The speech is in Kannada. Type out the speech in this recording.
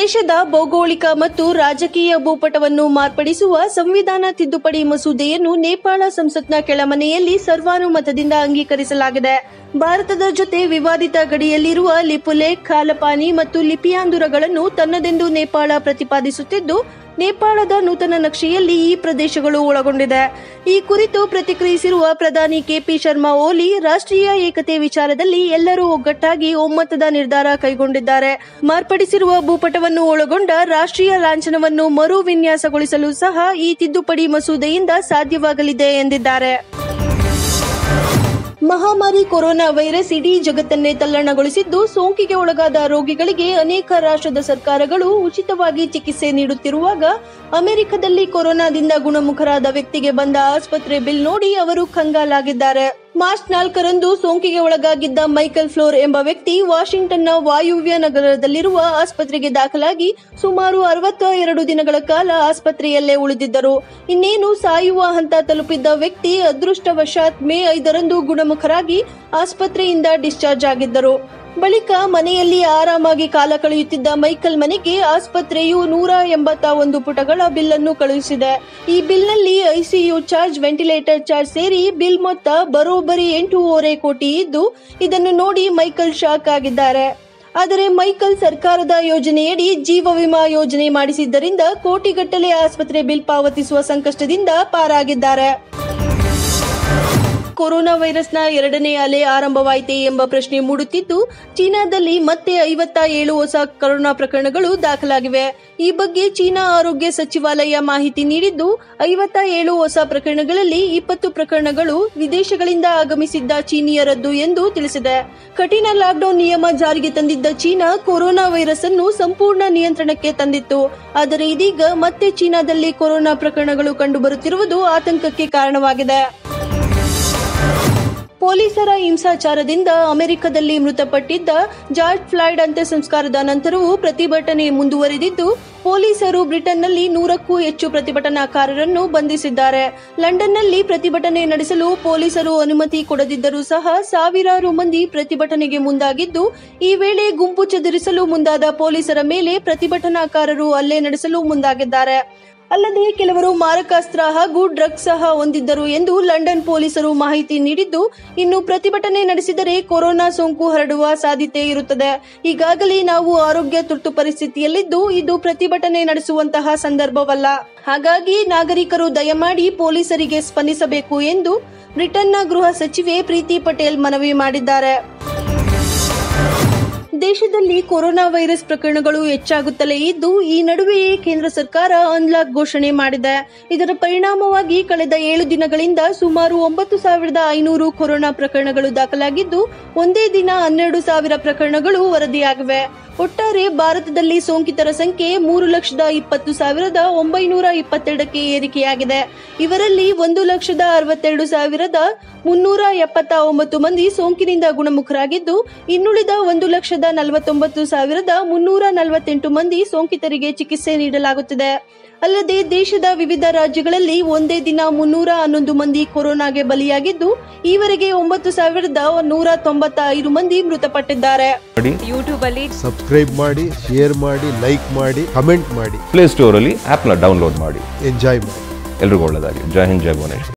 ದೇಶದ ಭೌಗೋಳಿಕ ಮತ್ತು ರಾಜಕೀಯ ಭೂಪಟವನ್ನು ಮಾರ್ಪಡಿಸುವ ಸಂವಿಧಾನ ತಿದ್ದುಪಡಿ ಮಸೂದೆಯನ್ನು ನೇಪಾಳ ಸಂಸತ್ನ ಕೆಳಮನೆಯಲ್ಲಿ ಸರ್ವಾನುಮತದಿಂದ ಅಂಗೀಕರಿಸಲಾಗಿದೆ ಭಾರತದ ಜೊತೆ ವಿವಾದಿತ ಗಡಿಯಲ್ಲಿರುವ ಲಿಪುಲೇಖ್ ಕಾಲಪಾನಿ ಮತ್ತು ಲಿಪಿಯಾಂದುರಗಳನ್ನು ತನ್ನದೆಂದು ನೇಪಾಳ ಪ್ರತಿಪಾದಿಸುತ್ತಿದ್ದು ನೇಪಾಳದ ನೂತನ ನಕ್ಷೆಯಲ್ಲಿ ಈ ಪ್ರದೇಶಗಳು ಒಳಗೊಂಡಿದೆ ಈ ಕುರಿತು ಪ್ರತಿಕ್ರಿಯಿಸಿರುವ ಪ್ರಧಾನಿ ಕೆಪಿ ಶರ್ಮಾ ಓಲಿ ರಾಷ್ಟ್ರೀಯ ಏಕತೆ ವಿಚಾರದಲ್ಲಿ ಎಲ್ಲರೂ ಒಗ್ಗಟ್ಟಾಗಿ ಒಮ್ಮತದ ನಿರ್ಧಾರ ಕೈಗೊಂಡಿದ್ದಾರೆ ಮಾರ್ಪಡಿಸಿರುವ ಭೂಪಟವನ್ನು ಒಳಗೊಂಡ ರಾಷ್ಟ್ರೀಯ ಲಾಂಛನವನ್ನು ಮರು ವಿನ್ಯಾಸಗೊಳಿಸಲು ಸಹ ಈ ತಿದ್ದುಪಡಿ ಮಸೂದೆಯಿಂದ ಸಾಧ್ಯವಾಗಲಿದೆ ಎಂದಿದ್ದಾರೆ ಮಹಾಮಾರಿ ಕೊರೋನಾ ವೈರಸ್ ಇಡೀ ಜಗತ್ತನ್ನೇ ತಲ್ಲಣಗೊಳಿಸಿದ್ದು ಸೋಂಕಿಗೆ ಒಳಗಾದ ರೋಗಿಗಳಿಗೆ ಅನೇಕ ರಾಷ್ಟ್ರದ ಸರ್ಕಾರಗಳು ಉಚಿತವಾಗಿ ಚಿಕಿತ್ಸೆ ನೀಡುತ್ತಿರುವಾಗ ಅಮೆರಿಕದಲ್ಲಿ ಕೊರೋನಾದಿಂದ ಗುಣಮುಖರಾದ ವ್ಯಕ್ತಿಗೆ ಬಂದ ಆಸ್ಪತ್ರೆ ಬಿಲ್ ನೋಡಿ ಅವರು ಕಂಗಾಲಾಗಿದ್ದಾರೆ ಮಾರ್ಚ್ ನಾಲ್ಕರಂದು ಸೋಂಕಿಗೆ ಒಳಗಾಗಿದ್ದ ಮೈಕಲ್ ಫ್ಲೋರ್ ಎಂಬ ವ್ಯಕ್ತಿ ವಾಷಿಂಗ್ಟನ್ನ ವಾಯುವ್ಯ ನಗರದಲ್ಲಿರುವ ಆಸ್ಪತ್ರೆಗೆ ದಾಖಲಾಗಿ ಸುಮಾರು ಅರವತ್ತ ಎರಡು ದಿನಗಳ ಕಾಲ ಆಸ್ಪತ್ರೆಯಲ್ಲೇ ಉಳಿದಿದ್ದರು ಇನ್ನೇನು ಸಾಯುವ ಹಂತ ತಲುಪಿದ್ದ ವ್ಯಕ್ತಿ ಅದೃಷ್ಟವಶಾತ್ ಮೇ ಐದರಂದು ಗುಣಮುಖರಾಗಿ ಆಸ್ಪತ್ರೆಯಿಂದ ಡಿಸ್ಚಾರ್ಜ್ ಆಗಿದ್ದರು ಬಳಿಕ ಮನೆಯಲ್ಲಿ ಆರಾಮಾಗಿ ಕಾಲ ಕಳೆಯುತ್ತಿದ್ದ ಮೈಕಲ್ ಮನೆಗೆ ಆಸ್ಪತ್ರೆಯು ನೂರ ಎಂಬತ್ತ ಒಂದು ಪುಟಗಳ ಬಿಲ್ ಅನ್ನು ಕಳುಹಿಸಿದೆ ಈ ಬಿಲ್ನಲ್ಲಿ ಐಸಿಯು ಚಾರ್ಜ್ ವೆಂಟಿಲೇಟರ್ ಚಾರ್ಜ್ ಸೇರಿ ಬಿಲ್ ಮೊತ್ತ ಬರೋಬ್ಬರಿ ಎಂಟೂವರೆ ಕೋಟಿ ಇದ್ದು ಇದನ್ನು ನೋಡಿ ಮೈಕಲ್ ಶಾಕ್ ಆಗಿದ್ದಾರೆ ಆದರೆ ಮೈಕಲ್ ಸರ್ಕಾರದ ಯೋಜನೆಯಡಿ ಜೀವ ವಿಮಾ ಯೋಜನೆ ಮಾಡಿಸಿದ್ದರಿಂದ ಕೋಟಿಗಟ್ಟಲೆ ಆಸ್ಪತ್ರೆ ಬಿಲ್ ಪಾವತಿಸುವ ಸಂಕಷ್ಟದಿಂದ ಪಾರಾಗಿದ್ದಾರೆ ಕೊರೋನಾ ವೈರಸ್ನ ಎರಡನೇ ಅಲೆ ಆರಂಭವಾಯಿತೆ ಎಂಬ ಪ್ರಶ್ನೆ ಮೂಡುತ್ತಿದ್ದು ಚೀನಾದಲ್ಲಿ ಮತ್ತೆ ಐವತ್ತ ಏಳು ಹೊಸ ಕೊರೋನಾ ಪ್ರಕರಣಗಳು ದಾಖಲಾಗಿವೆ ಈ ಬಗ್ಗೆ ಚೀನಾ ಆರೋಗ್ಯ ಸಚಿವಾಲಯ ಮಾಹಿತಿ ನೀಡಿದ್ದು ಐವತ್ತ ಏಳು ಹೊಸ ಪ್ರಕರಣಗಳಲ್ಲಿ ಇಪ್ಪತ್ತು ಪ್ರಕರಣಗಳು ವಿದೇಶಗಳಿಂದ ಆಗಮಿಸಿದ್ದ ಚೀನಿಯರದ್ದು ಎಂದು ತಿಳಿಸಿದೆ ಕಠಿಣ ಲಾಕ್ಡೌನ್ ನಿಯಮ ಜಾರಿಗೆ ತಂದಿದ್ದ ಚೀನಾ ಕೊರೋನಾ ವೈರಸ್ ಅನ್ನು ಸಂಪೂರ್ಣ ನಿಯಂತ್ರಣಕ್ಕೆ ತಂದಿತ್ತು ಆದರೆ ಇದೀಗ ಮತ್ತೆ ಚೀನಾದಲ್ಲಿ ಕೊರೋನಾ ಪ್ರಕರಣಗಳು ಕಂಡುಬರುತ್ತಿರುವುದು ಆತಂಕಕ್ಕೆ ಕಾರಣವಾಗಿದೆ ಪೊಲೀಸರ ಹಿಂಸಾಚಾರದಿಂದ ಅಮೆರಿಕದಲ್ಲಿ ಮೃತಪಟ್ಟಿದ್ದ ಜಾರ್ಜ್ ಫ್ಲಾಯ್ಡ್ ಅಂತ್ಯ ಸಂಸ್ಕಾರದ ನಂತರವೂ ಪ್ರತಿಭಟನೆ ಮುಂದುವರೆದಿದ್ದು ಪೊಲೀಸರು ಬ್ರಿಟನ್ನಲ್ಲಿ ನೂರಕ್ಕೂ ಹೆಚ್ಚು ಪ್ರತಿಭಟನಾಕಾರರನ್ನು ಬಂಧಿಸಿದ್ದಾರೆ ಲಂಡನ್ನಲ್ಲಿ ಪ್ರತಿಭಟನೆ ನಡೆಸಲು ಪೊಲೀಸರು ಅನುಮತಿ ಕೊಡದಿದ್ದರೂ ಸಹ ಸಾವಿರಾರು ಮಂದಿ ಪ್ರತಿಭಟನೆಗೆ ಮುಂದಾಗಿದ್ದು ಈ ವೇಳೆ ಗುಂಪು ಚದುರಿಸಲು ಮುಂದಾದ ಪೊಲೀಸರ ಮೇಲೆ ಪ್ರತಿಭಟನಾಕಾರರು ಹಲ್ಲೆ ನಡೆಸಲು ಮುಂದಾಗಿದ್ದಾರೆ ಅಲ್ಲದೆ ಕೆಲವರು ಮಾರಕಾಸ್ತ್ರ ಹಾಗೂ ಡ್ರಗ್ಸ್ ಸಹ ಹೊಂದಿದ್ದರು ಎಂದು ಲಂಡನ್ ಪೊಲೀಸರು ಮಾಹಿತಿ ನೀಡಿದ್ದು ಇನ್ನು ಪ್ರತಿಭಟನೆ ನಡೆಸಿದರೆ ಕೊರೋನಾ ಸೋಂಕು ಹರಡುವ ಸಾಧ್ಯತೆ ಇರುತ್ತದೆ ಈಗಾಗಲೇ ನಾವು ಆರೋಗ್ಯ ತುರ್ತು ಪರಿಸ್ಥಿತಿಯಲ್ಲಿದ್ದು ಇದು ಪ್ರತಿಭಟನೆ ನಡೆಸುವಂತಹ ಸಂದರ್ಭವಲ್ಲ ಹಾಗಾಗಿ ನಾಗರಿಕರು ದಯಮಾಡಿ ಪೊಲೀಸರಿಗೆ ಸ್ಪಂದಿಸಬೇಕು ಎಂದು ಬ್ರಿಟನ್ನ ಗೃಹ ಸಚಿವೆ ಪ್ರೀತಿ ಪಟೇಲ್ ಮನವಿ ಮಾಡಿದ್ದಾರೆ ದೇಶದಲ್ಲಿ ಕೊರೋನಾ ವೈರಸ್ ಪ್ರಕರಣಗಳು ಹೆಚ್ಚಾಗುತ್ತಲೇ ಇದ್ದು ಈ ನಡುವೆಯೇ ಕೇಂದ್ರ ಸರ್ಕಾರ ಅನ್ಲಾಕ್ ಘೋಷಣೆ ಮಾಡಿದೆ ಇದರ ಪರಿಣಾಮವಾಗಿ ಕಳೆದ ಏಳು ದಿನಗಳಿಂದ ಸುಮಾರು ಒಂಬತ್ತು ಸಾವಿರದ ಐನೂರು ಕೊರೋನಾ ಪ್ರಕರಣಗಳು ದಾಖಲಾಗಿದ್ದು ಒಂದೇ ದಿನ ಹನ್ನೆರಡು ಸಾವಿರ ಪ್ರಕರಣಗಳು ವರದಿಯಾಗಿವೆ ಒಟ್ಟಾರೆ ಭಾರತದಲ್ಲಿ ಸೋಂಕಿತರ ಸಂಖ್ಯೆ ಮೂರು ಲಕ್ಷದ ಇಪ್ಪತ್ತು ಸಾವಿರದ ಒಂಬೈನೂರ ಇಪ್ಪತ್ತೆರಡಕ್ಕೆ ಏರಿಕೆಯಾಗಿದೆ ಇವರಲ್ಲಿ ಒಂದು ಲಕ್ಷದ ಅರವತ್ತೆರಡು ಸಾವಿರದ ಮುನ್ನೂರ ಎಪ್ಪತ್ತ ಒಂಬತ್ತು ಮಂದಿ ಸೋಂಕಿನಿಂದ ಗುಣಮುಖರಾಗಿದ್ದು ಇನ್ನುಳಿದ ಒಂದು ಲಕ್ಷದ ನಲವತ್ತೊಂಬತ್ತು ಸಾವಿರದ ಮುನ್ನೂರ ನಲವತ್ತೆಂಟು ಮಂದಿ ಸೋಂಕಿತರಿಗೆ ಚಿಕಿತ್ಸೆ ನೀಡಲಾಗುತ್ತಿದೆ ಅಲ್ಲದೆ ದೇಶದ ವಿವಿಧ ರಾಜ್ಯಗಳಲ್ಲಿ ಒಂದೇ ದಿನ ಮುನ್ನೂರ ಹನ್ನೊಂದು ಮಂದಿ ಕೊರೋನಾಗೆ ಬಲಿಯಾಗಿದ್ದು ಈವರೆಗೆ ಒಂಬತ್ತು ಸಾವಿರದ ನೂರ ತೊಂಬತ್ತ ಐದು ಮಂದಿ ಮೃತಪಟ್ಟಿದ್ದಾರೆ ಮಾಡಿ ಯೂಟ್ಯೂಬ್ ಅಲ್ಲಿ ಸಬ್ಸ್ಕ್ರೈಬ್ ಮಾಡಿ ಶೇರ್ ಮಾಡಿ ಲೈಕ್ ಮಾಡಿ ಕಮೆಂಟ್ ಮಾಡಿ ಪ್ಲೇಸ್ಟೋರಲ್ಲಿ ಆ್ಯಪ್ನ ಡೌನ್ಲೋಡ್ ಮಾಡಿ ಎಂಜಾಯ್ ಮಾಡಿ ಎಲ್ರಿಗೂ ಒಳ್ಳೆಯದಾಗಲಿ ಜೈ ಹಿಂದ್ ಜೈ ಭುವನೇಶ್ವರ್